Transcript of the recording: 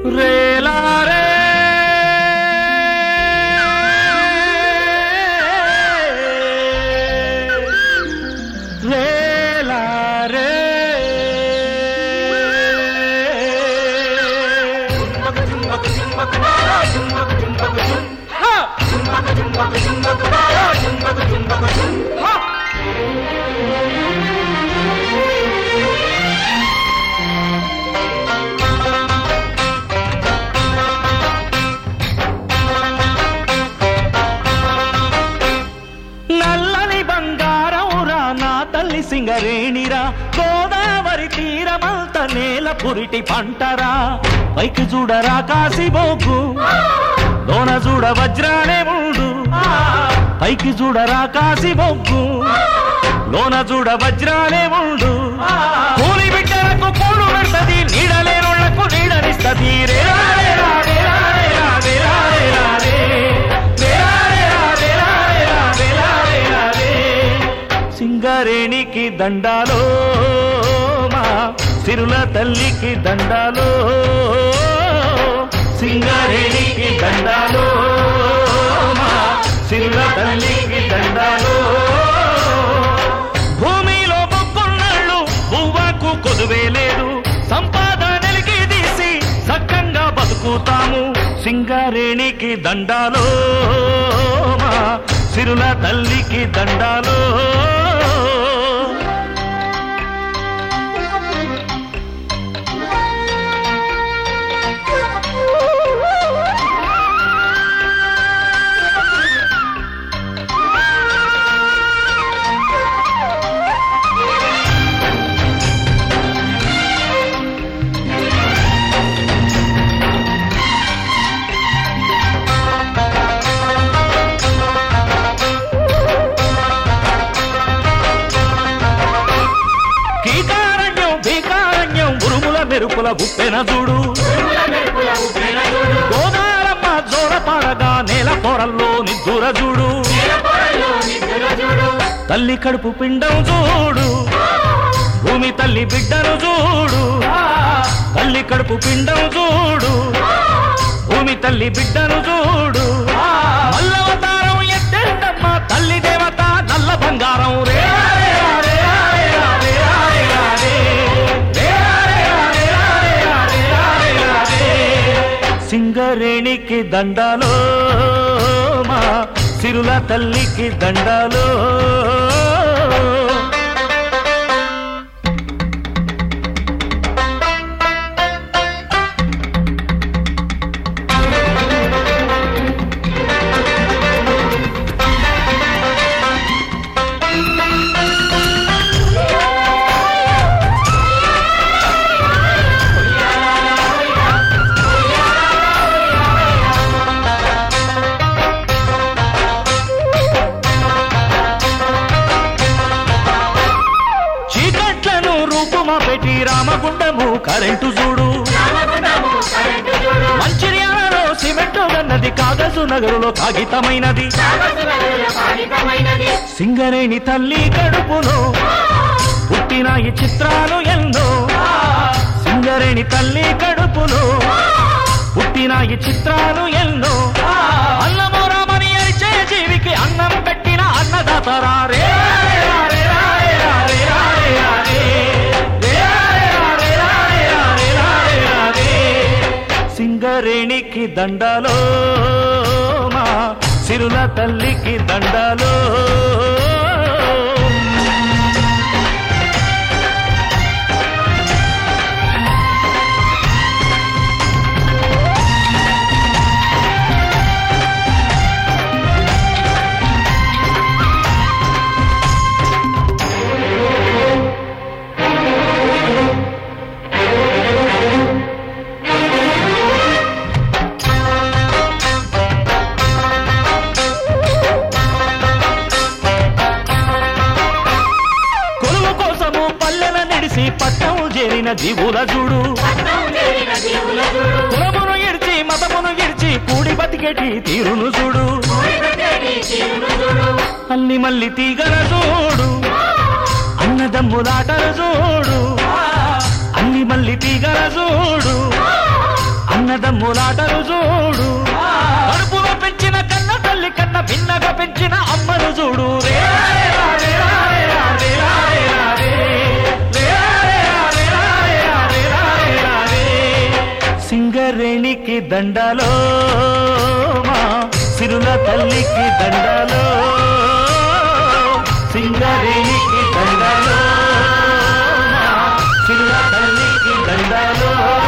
రేలారే రేలారే హా! హా! నల్లని బంగారమురా నా తల్లి సింగరేణిరా గోదావరి తీరమంత నేల పురిటి పంటరా పైకి చూడరా కాసిబోకు లోన చూడ వజ్రాలే మూడు పైకి చూడరా కాసిబొగ్గు లోన చూడ వజ్రాలే మూడు కూలి బిడ్డలకు కూడు పెడతది నీడలేనుళ్లకు నీడనిస్తది రేరా రేరా రేరా రేరా రేరా రేరా రే. రేరా రేరా రేరా రేరా రేరా రేరా రే. సింగరేణికి దండాలో మా సిరుల తల్లికి దండాలో సింగరేణికి దండాలో మా సిరుల తల్లికి దండాలో భూమిలో మొక్కున్నాళ్ళు బువ్వకు కొదువే లేదు సంపాదనలకి తీసి సక్కంగా బతుకుతాము సింగారేణికి దండాలో మా సిరుల తల్లికి దండాలో కీకారణ్యం భీకారణ్యం ఉరుముల మెరుపుల ఉప్పెన చూడు గోదారమ్మ జోర పాడగా నేల పొరల్లో నిద్దుర చూడు తల్లి కడుపు పిండం చూడు భూమి తల్లి బిడ్డను చూడు తల్లి కడుపు పిండం చూడు భూమి తల్లి బిడ్డను చూడు మల్లవతారం ఎత్తెందమ్మ తల్లి దేవత నల్ల బంగారం రే సింగరేణికి దండాలో మా సిరుల తల్లికి దండాలో చీకట్లను రూపుమా పెట్టి రామగుండము కరెంటు చూడు మంచిర్యాలలో సిమెంట్ అన్నది కాగజు నగరులో కాగితమైనది సింగరేణి తల్లి కడుపులో పుట్టిన ఈ చిత్రాలు ఎన్నో సింగరేణి తల్లి కడుపులో పుట్టిన ఈ చిత్రాలు ఎన్నో అన్నమో రామని అరిచే జీవికి అన్నం పెట్టిన అన్నదాతరా రే సింగరేణికి దండాలో మా సిరుల తల్లికి దండాలో కొలువు కోసము పల్లెల నిడిసి పట్టం చేరిన జీవుల చూడు కులమును ఇడిచి మతమును ఇడిచి కూడి బతికేటి తీరును చూడు అల్లి మల్లి తీగల చూడు అన్నదమ్ములాటలు చూడు అల్లి మల్లి తీగల చూడు అన్నదమ్ములాటలు కన్నమ్ములాటలు చూడు కడుపులో పెంచిన కన్న తల్లి కన్న భిన్నగా పెంచిన అమ్మను చూడు రే రే రా రే రా రే రా రే రా రే రా రే. రే రా రే రా రే రా రే రా రే రా రే రా రే. సింగరేణికి దండలో మా సిరుల తల్లికి దండలో సింగరేణికి దండలో మా సిరుల తల్లికి దండలో